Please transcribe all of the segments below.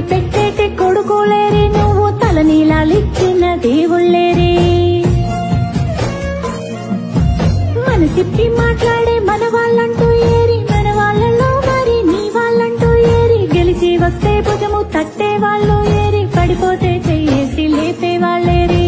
పెట్టేటి కొడుకోలేరి నువ్వు తలనీలాలిచ్చిన దేవుళ్ళేరి మనసిప్పి మాట్లాడే మన వాళ్ళంటూ ఏరి మన వాళ్ళలో మరి నీ వాళ్ళంటూ ఏరి గెలిచి వస్తే భుజము తట్టే వాళ్ళు ఏరి పడిపోతే చెయ్యేసి లేపే వాళ్ళేరి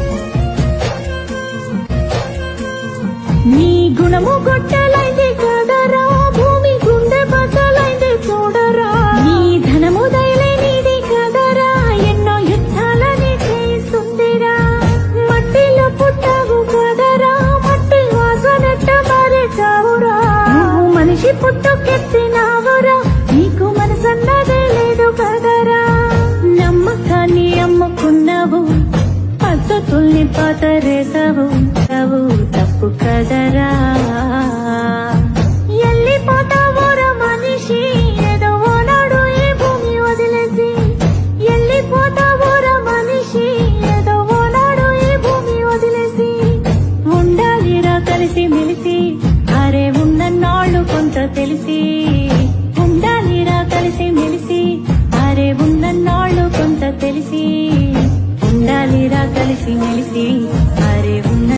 నీ గుణము గొట్టలైంది కదరా భూమి గుండె బద్దలైంది చూడరా నీ ధనము దయలేనిది కదరా ఎన్నో యుద్ధాలని చేస్తుందిరా మట్టిలో పుట్టావు కదరా మట్టి వాసనట్ట మారే చావురా నువ్వు మనిషి పుట్టుకెత్తినావురా నీకు మనసన్నదే లేదు కదరా నమ్మకాన్ని అమ్ముకున్నావు పద్ధతుల్ని పాతరేసావు తవు తప్పు కదరా ఎల్లిపోతావురా మనిషి ఏదో ఓనాడు ఈ భూమి వదిలేసి ఎల్లిపోతావురా మనిషి ఏదో ఓనాడు ఈ భూమి వదిలేసి ఉండాలిరా కలిసి మెలిసి అరే ఉన్న నాళ్ళు కొంత తెలిసి